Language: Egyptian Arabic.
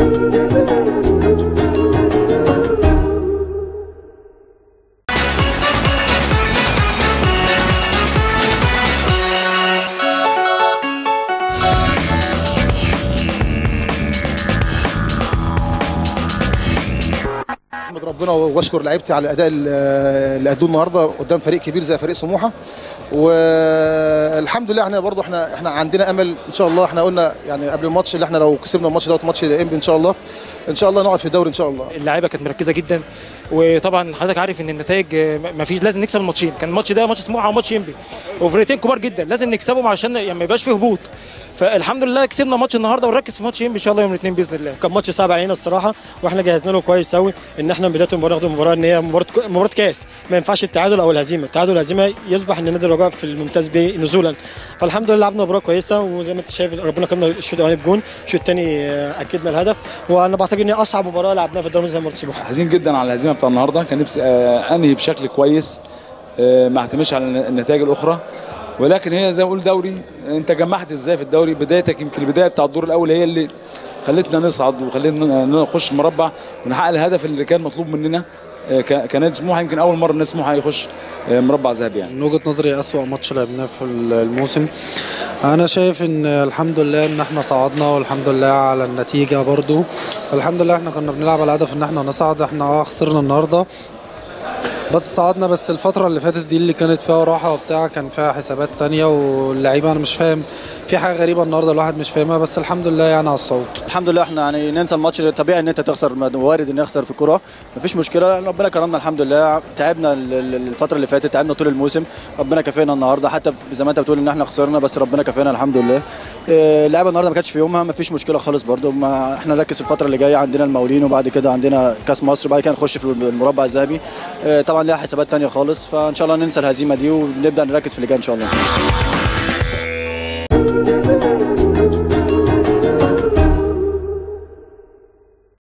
احمد ربنا واشكر لعيبتي على الاداء اللي ادوه النهارده قدام فريق كبير زي فريق سموحه والحمد لله احنا برضو احنا احنا عندنا امل ان شاء الله احنا قلنا يعني قبل الماتش اللي احنا لو كسبنا الماتش دوت ماتش انبي ان شاء الله ان شاء الله نقعد في الدوري ان شاء الله اللعيبه كانت مركزه جدا وطبعا حضرتك عارف ان النتائج ما فيش لازم نكسب الماتشين كان الماتش ده ماتش سموحه وماتش انبي وفرقتين كبار جدا لازم نكسبهم عشان يعني ما يبقاش فيه هبوط فالحمد لله كسبنا ماتش النهارده ونركز في ماتش انبي ان شاء الله يوم الاثنين باذن الله كان ماتش صعب علينا الصراحه واحنا جهزنا له كويس قوي ان احنا من بدايه المباراه ناخد المباراه ان هي مباراه مباراه كاس ما ينفعش التعادل او الهزيمه التعادل والهزيمه يصبح ان نادي الرجاء في الممتاز بيه نزولا فالحمد لله لعبنا مباراه كويسه وزي ما انت شايف ربنا كرمنا الشوط الاولاني بجون الشوط الثاني اكدنا الهدف وانا بعتقد ان هي اصعب مباراه لعبناها في الدوري زي ما قلت سموحه حزين جدا على الهزيمه بتاع النهارده كان نفسي آه، انهي بشكل كويس آه، ما اعتمدش على النتائج الاخرى ولكن هي زي ما بقول دوري انت جمعت ازاي في الدوري بدايتك يمكن البدايه بتاع الدور الاول هي اللي خلتنا نصعد وخلتنا نخش مربع ونحقق الهدف اللي كان مطلوب مننا آه، ك- كنادي سموحه يمكن اول مره الناس سموحه يخش آه، مربع ذهبي يعني من وجهه نظري اسوأ ماتش لعبناه في الموسم انا شايف ان الحمد لله ان احنا صعدنا والحمد لله على النتيجه برضو الحمد لله احنا كنا بنلعب على هدف ان احنا نصعد احنا اه خسرنا النهارده بس صعدنا بس الفترة اللي فاتت دي اللي كانت فيها راحة وبتاع كان فيها حسابات تانية واللعيبة أنا مش فاهم في حاجة غريبة النهاردة الواحد مش فاهمها بس الحمد لله يعني على الصعود الحمد لله احنا يعني ننسى الماتش طبيعي ان انت تخسر وارد ان يخسر في الكوره مفيش مشكله ربنا كرمنا الحمد لله تعبنا ال- ال- الفتره اللي فاتت تعبنا طول الموسم ربنا كافينا النهارده حتى زي ما انت بتقول ان احنا خسرنا بس ربنا كافينا الحمد لله اه، اللعبه النهارده ما كانتش في يومها مفيش مشكله خالص برده ما احنا نركز في الفتره اللي جايه عندنا المقاولين وبعد كده عندنا كاس مصر وبعد كده نخش في المربع الذهبي اه، طبعا ليها حسابات تانية خالص فان شاء الله ننسى الهزيمه دي ونبدا نركز في اللي جاي ان شاء الله